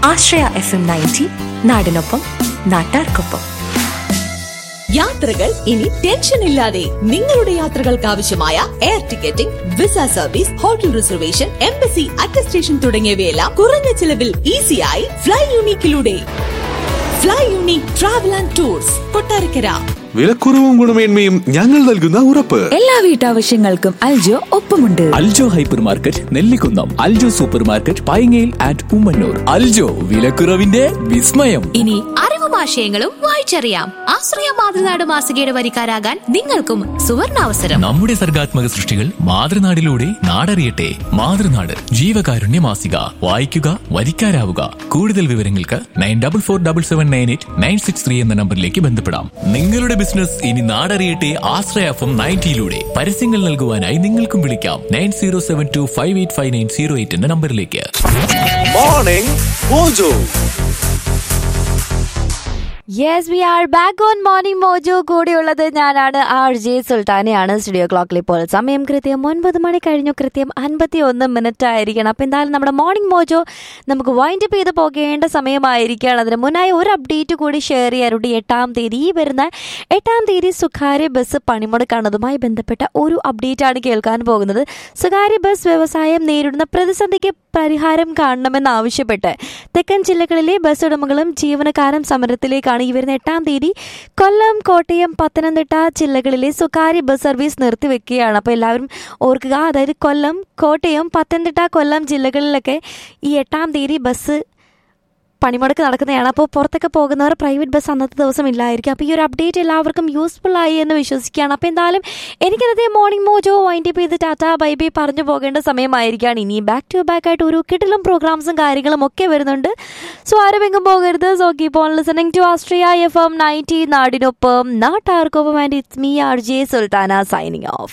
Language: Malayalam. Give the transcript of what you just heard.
ആശ്രയ എഫ് എം നയൻറ്റി നാടിനൊപ്പം നാട്ടാർക്കൊപ്പം യാത്രകൾ ഇനി ടെൻഷൻ ഇല്ലാതെ നിങ്ങളുടെ യാത്രകൾക്ക് ആവശ്യമായ air ticketing visa service hotel reservation embassy attestation തുടങ്ങിയവയെല്ലാം കുറഞ്ഞ ചിലവിൽ ഈസിയായി ഫ്ലൈ യൂണിക്കിലൂടെ fly unique travel and tours Kottarakkara വിലക്കുറവും ഗുണമേന്മയും ഞങ്ങൾ നൽകുന്ന ഉറപ്പ് എല്ലാ വീട്ടാവശ്യങ്ങൾക്കും അൽജോ ഒപ്പമുണ്ട് Aljo hyper market Nellikunnam Aljo super market പൈങ്ങയിൽ ആറ്റ് ഉമ്മന്നൂർ അൽജോ വിലക്കുറവിന്റെ വിസ്മയം ഇനി അറിവും ആശയങ്ങളും വായിച്ചറിയാം ആശ്രയ മാതൃനാട് മാസികയുടെ വരിക്കാരാകാൻ നിങ്ങൾക്കും സുവർണാവസരം നമ്മുടെ സർഗാത്മക സൃഷ്ടികൾ മാതൃനാടിലൂടെ നാടറിയട്ടെ മാതൃനാട് ജീവകാരുണ്യ മാസിക വായിക്കുക വരിക്കാരാവുക കൂടുതൽ വിവരങ്ങൾക്ക് nine double four double seven nine eight nine six three എന്ന നമ്പറിലേക്ക് ബന്ധപ്പെടാം നിങ്ങളുടെ ബിസിനസ് ഇനി നാടറിയട്ടെ ആശ്രയഫം നയൻറ്റിയിലൂടെ പരസ്യങ്ങൾ നൽകുവാനായി നിങ്ങൾക്കും വിളിക്കാം nine zero seven two five eight five nine zero eight എന്ന നമ്പറിലേക്ക് morning mojo yes we are back on morning mojo കൂടെയുള്ളത് ഞാനാണ് ആർ ജെ സുൽത്താനയാണ് സ്റ്റുഡിയോ ക്ലോക്കിൽ ഇപ്പോൾ സമയം കൃത്യം ഒൻപത് മണി കഴിഞ്ഞു കൃത്യം അൻപത്തി ഒന്ന് മിനിറ്റ് ആയിരിക്കണം അപ്പോൾ എന്തായാലും നമ്മുടെ മോർണിംഗ് മോജോ നമുക്ക് വൈൻഡ് അപ്പ് ചെയ്ത് പോകേണ്ട സമയമായിരിക്കുകയാണ് അതിന് മുന്നായി ഒരു അപ്ഡേറ്റ് കൂടി ഷെയർ ചെയ്യാറുണ്ട് എട്ടാം തീയതി ഈ വരുന്ന എട്ടാം തീയതി സ്വകാര്യ ബസ് പണിമുടക്കാണതുമായി ബന്ധപ്പെട്ട ഒരു അപ്ഡേറ്റ് ആണ് കേൾക്കാൻ പോകുന്നത് സ്വകാര്യ ബസ് വ്യവസായം നേരിടുന്ന പ്രതിസന്ധിക്ക് പരിഹാരം കാണണമെന്നാവശ്യപ്പെട്ട് തെക്കൻ ജില്ലകളിലെ ബസ് ഉടമകളും ജീവനക്കാരും സമരത്തിലേക്കാണ് ഈ വരുന്ന എട്ടാം തീയതി കൊല്ലം കോട്ടയം പത്തനംതിട്ട ജില്ലകളിലെ സ്വകാര്യ ബസ് സർവീസ് നിർത്തിവെക്കുകയാണ് അപ്പോൾ എല്ലാവരും ഓർക്കുക അതായത് കൊല്ലം കോട്ടയം പത്തനംതിട്ട കൊല്ലം ജില്ലകളിലൊക്കെ ഈ എട്ടാം തീയതി ബസ് പണിമുടക്ക് നടക്കുന്നതാണ് അപ്പോൾ പുറത്തൊക്കെ പോകുന്നവർ പ്രൈവറ്റ് ബസ് അന്നത്തെ ദിവസം ഇല്ലായിരിക്കും അപ്പോൾ ഈ ഒരു അപ്ഡേറ്റ് എല്ലാവർക്കും യൂസ്ഫുൾ ആയി എന്ന് വിശ്വസിക്കുകയാണ് അപ്പോൾ എന്തായാലും എനിക്കതേ മോർണിംഗ് മോജോ വൈൻഡ് അപ്പ് ചെയ്ത് ടാറ്റ ബൈ ബൈ പറഞ്ഞു പോകേണ്ട സമയമായിരിക്കുകയാണ് ഇനി ബാക്ക് ടു ബാക്ക് ആയിട്ട് ഒരു കിട്ടിലും പ്രോഗ്രാംസും കാര്യങ്ങളും ഒക്കെ വരുന്നുണ്ട് സോ ആരും പോകരുത് so keep on listening to Austria F M ninety നാടിനൊപ്പം നാട്ടാർക്കൊപ്പം and it's me R J Sultana signing of